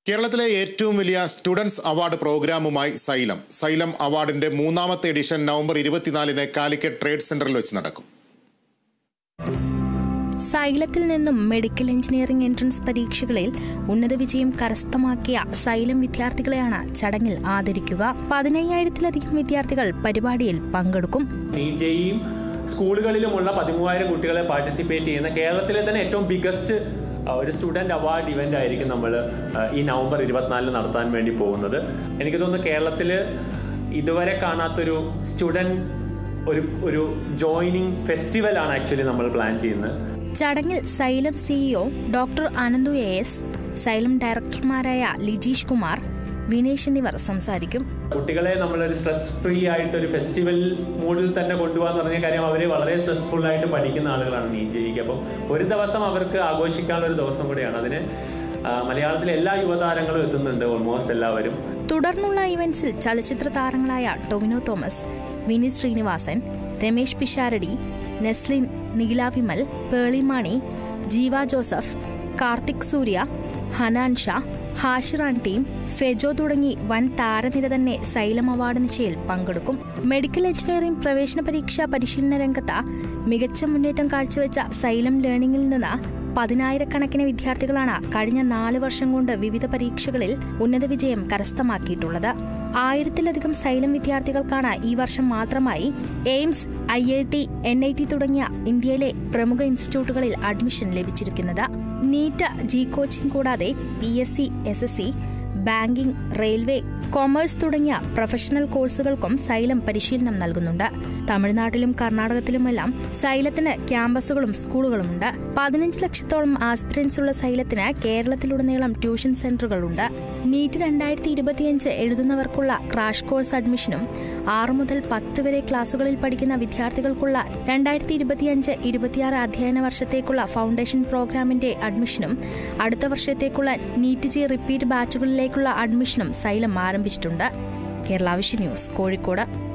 കേരളത്തിലെ ഏറ്റവും വലിയ സ്റ്റുഡൻസ് അവാർഡ് പ്രോഗ്രാമുമായി സൈലം സൈലം അവാർഡിന്റെ മൂന്നാമത്തെ എഡിഷൻ നവംബർ ഇരുപത്തിനാലിന് കാലിക്കറ്റ് ട്രേഡ് സെന്ററിൽ വെച്ച് നടക്കും സൈലത്തിൽ നിന്നും മെഡിക്കൽ എഞ്ചിനീയറിംഗ് എൻട്രൻസ് പരീക്ഷകളിൽ ഉന്നത വിജയം കരസ്ഥമാക്കിയ സൈലം വിദ്യാർത്ഥികളെയാണ് ചടങ്ങിൽ ആദരിക്കുക പതിനയ്യായിരത്തിലധികം വിദ്യാർത്ഥികൾ പരിപാടിയിൽ പങ്കെടുക്കും നീജയും സ്കൂളുകളിലുമുള്ള പതിമൂവായിരം കുട്ടികളെ പാർട്ടിസിപ്പേറ്റ് ചെയ്യുന്ന കേരളത്തിലെ തന്നെ ഏറ്റവും ബിഗസ്റ്റ് ഒരു സ്റ്റുഡൻറ് അവാർഡ് ഇവൻ്റ് ആയിരിക്കും നമ്മൾ ഈ നവംബർ ഇരുപത്തിനാലിന് നടത്താൻ വേണ്ടി പോകുന്നത് എനിക്ക് തോന്നുന്നു കേരളത്തിൽ ഇതുവരെ കാണാത്തൊരു സ്റ്റുഡൻറ് ഒരു ഒരു ജോയിനിങ് ഫെസ്റ്റിവലാണ് ആക്ച്വലി നമ്മൾ പ്ലാൻ ചെയ്യുന്നത് ചടങ്ങിൽ Xylem CEO doctor Ananthu A S Xylem ഡയറക്ടർമാരായ ലിജീഷ് കുമാർ വിനേഷ് എന്നിവർ സംസാരിക്കും കുട്ടികളെ നമ്മളൊരു സ്ട്രെസ് ഫ്രീ ആയിട്ട് ഒരു ഫെസ്റ്റിവൽ മൂഡിൽ തന്നെ കൊണ്ടുപോകാന്ന് പറഞ്ഞ കാര്യം അവർ വളരെ സ്ട്രെസ്ഫുൾ ആയിട്ട് പഠിക്കുന്ന ആളുകളാണ് നീറ്റ് അപ്പം ഒരു ദിവസം അവർക്ക് ആഘോഷിക്കാനുള്ള ഒരു ദിവസം കൂടിയാണ് അതിന് ആ, മലയാളത്തിലെ എല്ലാ യുവതാരങ്ങളും എത്തുന്നുണ്ട് ഓൾമോസ്റ്റ് എല്ലാവരും തുടർന്നുള്ള ഇവന്റ്സിൽ ചലച്ചിത്ര താരങ്ങളായ ടൊവിനോ തോമസ് വിനീത് ശ്രീനിവാസൻ രമേശ് പിഷാരടി നെസ്ലിൻ നീല വിമൽ പേളിമാണി ജീവ ജോസഫ് കാർത്തിക് സൂര്യ ഹനാൻ ഷാ ഹാഷിറാൻ ടീം ഫെജോ തുടങ്ങി വൻ താരനിര തന്നെ സൈലം അവാർഡ് നിശയിൽ പങ്കെടുക്കും മെഡിക്കൽ എഞ്ചിനീയറിംഗ് പ്രവേശന പരീക്ഷാ പരിശീലന രംഗത്ത് മികച്ച മുന്നേറ്റം കാഴ്ചവെച്ച സൈലം ലേണിംഗിൽ നിന്ന് പതിനായിരക്കണക്കിന് വിദ്യാർത്ഥികളാണ് കഴിഞ്ഞ നാല് വർഷം കൊണ്ട് വിവിധ പരീക്ഷകളിൽ ഉന്നത വിജയം കരസ്ഥമാക്കിയിട്ടുള്ളത് ആയിരത്തിലധികം സൈലം വിദ്യാർത്ഥികൾക്കാണ് ഈ വർഷം മാത്രമായി AIIMS I I T N I T തുടങ്ങിയ ഇന്ത്യയിലെ പ്രമുഖ ഇൻസ്റ്റിറ്റ്യൂട്ടുകളിൽ അഡ്മിഷൻ ലഭിച്ചിരിക്കുന്നത് നീറ്റ് ജി കോച്ചിംഗ് കൂടാതെ P S C S S C banking railway commerce തുടങ്ങിയ പ്രൊഫഷണൽ കോഴ്സുകൾക്കും സൈലം പരിശീലനം നൽകുന്നുണ്ട് തമിഴ്നാട്ടിലും കർണാടകത്തിലുമെല്ലാം സൈലത്തിന് ക്യാമ്പസുകളും സ്കൂളുകളുമുണ്ട് പതിനഞ്ച് ലക്ഷത്തോളം ആസ്പിറൻസ് ഉള്ള സൈലത്തിന് കേരളത്തിലുടനീളം ട്യൂഷൻ സെന്ററുകളുണ്ട് നീറ്റ് രണ്ടായിരത്തി ഇരുപത്തിയഞ്ച് എഴുതുന്നവർക്കുള്ള ക്രാഷ് കോഴ്സ് അഡ്മിഷനും ആറ് മുതൽ പത്ത് വരെ ക്ലാസുകളിൽ പഠിക്കുന്ന വിദ്യാർത്ഥികൾക്കുള്ള രണ്ടായിരത്തി ഇരുപത്തിയഞ്ച് ഇരുപത്തിയാറ് അധ്യയന വർഷത്തേക്കുള്ള ഫൗണ്ടേഷൻ പ്രോഗ്രാമിന്റെ അഡ്മിഷനും അടുത്ത വർഷത്തേക്കുള്ള നീറ്റ് ജി റിപ്പീറ്റ് ബാച്ചുകളിലേക്കുള്ള അഡ്മിഷനും സൈലം ആരംഭിച്ചിട്ടുണ്ട് കേരള വിഷൻ ന്യൂസ് കോഴിക്കോട്